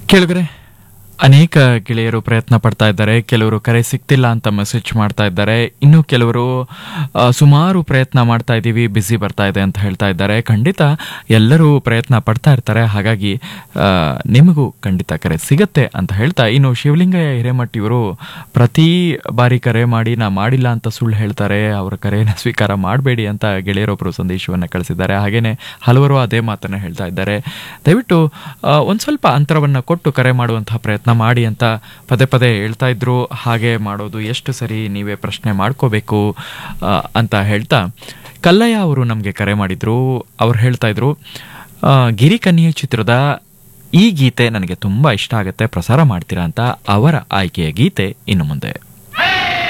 ಕೇಳಿದ್ರೆ ಅನೇಕ ಗೆಳೆಯರು ಪ್ರಯತ್ನ ಪಡ್ತಾ ಇದ್ದಾರೆ ಕೆಲವರು ಕರೆ ಸಿಗ್ತಿಲ್ಲ ಅಂತ ಮೆಸೇಜ್ ಮಾಡ್ತಾ ಇದ್ದಾರೆ ಇನ್ನು ಕೆಲವರು ಆ, ಸುಮಾರು ಪ್ರಯತ್ನ ಮಾಡ್ತಾ ಇದ್ದೀವಿ ಬ್ಯುಸಿ ಬರ್ತಾ ಇದೆ ಅಂತ ಹೇಳ್ತಾ ಇದ್ದಾರೆ ಖಂಡಿತ ಎಲ್ಲರೂ ಪ್ರಯತ್ನ ಪಡ್ತಾ ಇರ್ತಾರೆ ಹಾಗಾಗಿ ಆ, ನಿಮಗೂ ಖಂಡಿತ ಕರೆ ಸಿಗತ್ತೆ ಅಂತ ಹೇಳ್ತಾ ಇನ್ನು ಶಿವಲಿಂಗಯ್ಯ ಹಿರೇಮಠ್ ಇವರು ಪ್ರತಿ ಬಾರಿ ಕರೆ ಮಾಡಿ ನಾ ಮಾಡಿಲ್ಲ ಅಂತ ಸುಳ್ಳು ಹೇಳ್ತಾರೆ ಅವರ ಕರೆಯನ್ನು ಸ್ವೀಕಾರ ಮಾಡಬೇಡಿ ಅಂತ ಗೆಳೆಯರೊಬ್ಬರು ಸಂದೇಶವನ್ನು ಕಳಿಸಿದ್ದಾರೆ ಹಾಗೇನೆ ಹಲವರು ಅದೇ ಮಾತನ್ನು ಹೇಳ್ತಾ ಇದ್ದಾರೆ ದಯವಿಟ್ಟು ಆ, ಒಂದ್ ಸ್ವಲ್ಪ ಅಂತರವನ್ನು ಕೊಟ್ಟು ಕರೆ ಮಾಡುವಂತಹ ಪ್ರಯತ್ನ ಮಾಡಿ ಅಂತ ಪದೇ ಪದೇ ಹೇಳ್ತಾ ಇದ್ರು ಹಾಗೆ ಮಾಡೋದು ಎಷ್ಟು ಸರಿ ನೀವೇ ಪ್ರಶ್ನೆ ಮಾಡ್ಕೋಬೇಕು ಆ, ಅಂತ ಹೇಳ್ತಾ ಕಲ್ಲಯ್ಯ ಅವರು ನಮಗೆ ಕರೆ ಮಾಡಿದ್ರು ಅವ್ರು ಹೇಳ್ತಾ ಇದ್ರು ಆ, ಗಿರಿಕನ್ಯೆ ಚಿತ್ರದ ಈ ಗೀತೆ ನನಗೆ ತುಂಬಾ ಇಷ್ಟ ಆಗುತ್ತೆ ಪ್ರಸಾರ ಮಾಡ್ತೀರಾ ಅಂತ ಅವರ ಆಯ್ಕೆಯ ಗೀತೆ ಇನ್ನು ಮುಂದೆ